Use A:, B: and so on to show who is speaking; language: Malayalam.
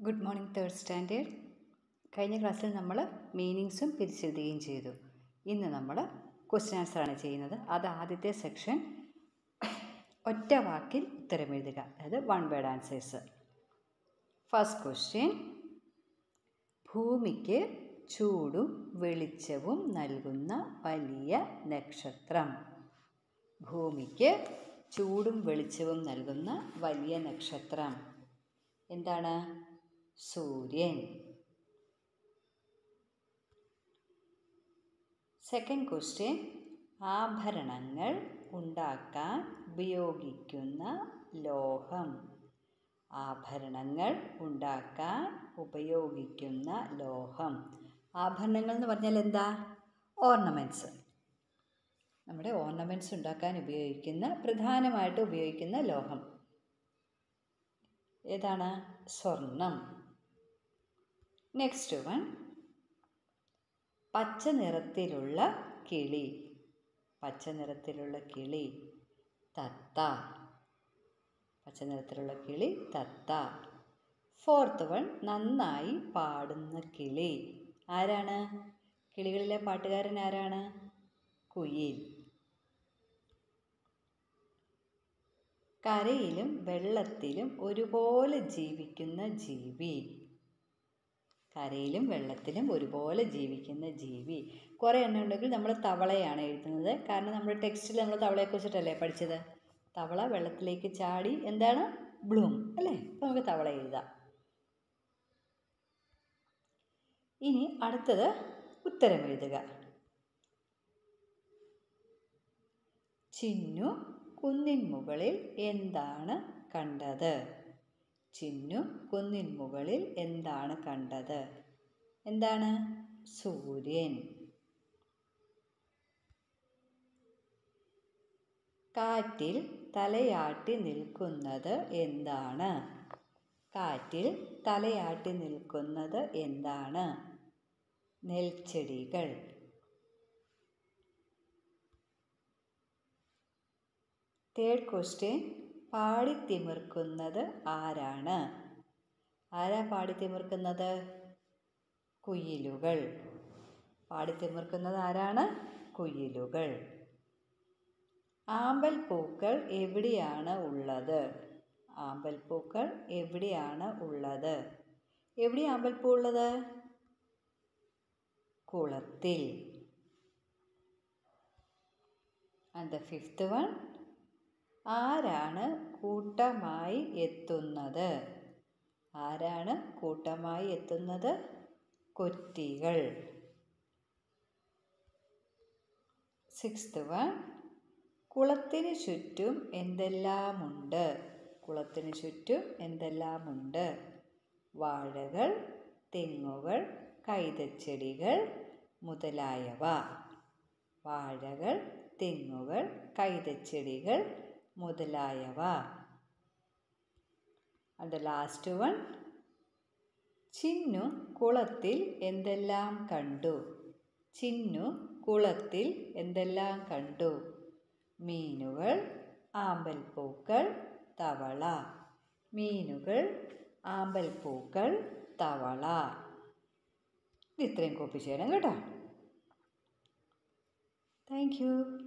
A: ഗുഡ് മോർണിംഗ് തേർഡ് സ്റ്റാൻഡേർഡ് കഴിഞ്ഞ ക്ലാസ്സിൽ നമ്മൾ മീനിങ്സും പിരിച്ചെഴുതുകയും ചെയ്തു ഇന്ന് നമ്മൾ ക്വസ്റ്റ്യൻ ആൻസറാണ് ചെയ്യുന്നത് അത് ആദ്യത്തെ സെക്ഷൻ ഒറ്റ വാക്കിൽ ഉത്തരം എഴുതുക അതായത് one word answers first question ഭൂമിക്ക് ചൂടും വെളിച്ചവും നൽകുന്ന വലിയ നക്ഷത്രം ഭൂമിക്ക് ചൂടും വെളിച്ചവും നൽകുന്ന വലിയ നക്ഷത്രം എന്താണ് സൂര്യൻ സെക്കൻഡ് ക്വസ്റ്റ്യൻ ആഭരണങ്ങൾ ഉണ്ടാക്കാൻ ഉപയോഗിക്കുന്ന ലോഹം ആഭരണങ്ങൾ ഉണ്ടാക്കാൻ ഉപയോഗിക്കുന്ന ലോഹം ആഭരണങ്ങൾ എന്ന് പറഞ്ഞാൽ എന്താ ഓർണമെൻറ്റ്സ് നമ്മുടെ ഓർണമെൻറ്റ്സ് ഉണ്ടാക്കാൻ ഉപയോഗിക്കുന്ന പ്രധാനമായിട്ട് ഉപയോഗിക്കുന്ന ലോഹം ഏതാണ് സ്വർണം നെക്സ്റ്റ് വൺ പച്ച നിറത്തിലുള്ള കിളി പച്ച നിറത്തിലുള്ള കിളി തത്ത പച്ച നിറത്തിലുള്ള കിളി തത്ത ഫോർത്ത് വൺ നന്നായി പാടുന്ന കിളി ആരാണ് കിളികളിലെ പാട്ടുകാരൻ ആരാണ് കുയിൽ കരയിലും വെള്ളത്തിലും ഒരുപോലെ ജീവിക്കുന്ന ജീവി കരയിലും വെള്ളത്തിലും ഒരുപോലെ ജീവിക്കുന്ന ജീവി കുറേ എണ്ണം ഉണ്ടെങ്കിൽ നമ്മൾ തവളയാണ് എഴുതുന്നത് കാരണം നമ്മുടെ ടെക്സ്റ്റിൽ നമ്മൾ തവളയെക്കുറിച്ചിട്ടല്ലേ പഠിച്ചത് തവള വെള്ളത്തിലേക്ക് ചാടി എന്താണ് ബ്ലൂം അല്ലേ അപ്പോൾ നമുക്ക് തവള എഴുതാം ഇനി അടുത്തത് ഉത്തരം എഴുതുക ചിന്നു കുന്നിൻ മുകളിൽ എന്താണ് കണ്ടത് ചിന്നു കുന്നിൻ മുകളിൽ എന്താണ് കണ്ടത് എന്താണ് സൂര്യൻ കാറ്റിൽ തലയാട്ടി നിൽക്കുന്നത് എന്താണ് കാറ്റിൽ തലയാട്ടി നിൽക്കുന്നത് എന്താണ് നെൽച്ചെടികൾ തേർഡ് ക്വസ്റ്റ്യൻ പാടിത്തിമിർക്കുന്നത് ആരാണ് ആരാ പാടിത്തിമിർക്കുന്നത് കുയിലുകൾ പാടിത്തിമിർക്കുന്നത് ആരാണ് കുയിലുകൾ ആമ്പൽ പൂക്കൾ എവിടെയാണ് ഉള്ളത് ആമ്പൽ പൂക്കൾ എവിടെയാണ് ഉള്ളത് എവിടെ ആമ്പൽപ്പൂ ഉള്ളത് കുളത്തിൽ ആൻഡ് ദ ഫിഫ്ത്ത് വൺ ആരാണ് കൂട്ടമായി എത്തുന്നത് ആരാണ് കൂട്ടമായി എത്തുന്നത് കൊറ്റികൾ സിക്സ്ത് വൺ കുളത്തിന് ചുറ്റും എന്തെല്ലാമുണ്ട് കുളത്തിന് ചുറ്റും എന്തെല്ലാമുണ്ട് വാഴകൾ തെങ്ങുകൾ കൈതച്ചെടികൾ മുതലായവ വാഴകൾ തെങ്ങുകൾ കൈതച്ചെടികൾ മുതലായവ അത് ലാസ്റ്റ് വൺ ചിന്നു കുളത്തിൽ എന്തെല്ലാം കണ്ടു ചിന്നു കുളത്തിൽ എന്തെല്ലാം കണ്ടു മീനുകൾ ആമ്പൽപ്പൂക്കൾ തവള മീനുകൾ ആമ്പൽപ്പൂക്കൾ തവള ഇത് ഇത്രയും കോപ്പി ചെയ്യണം കേട്ടോ താങ്ക് യു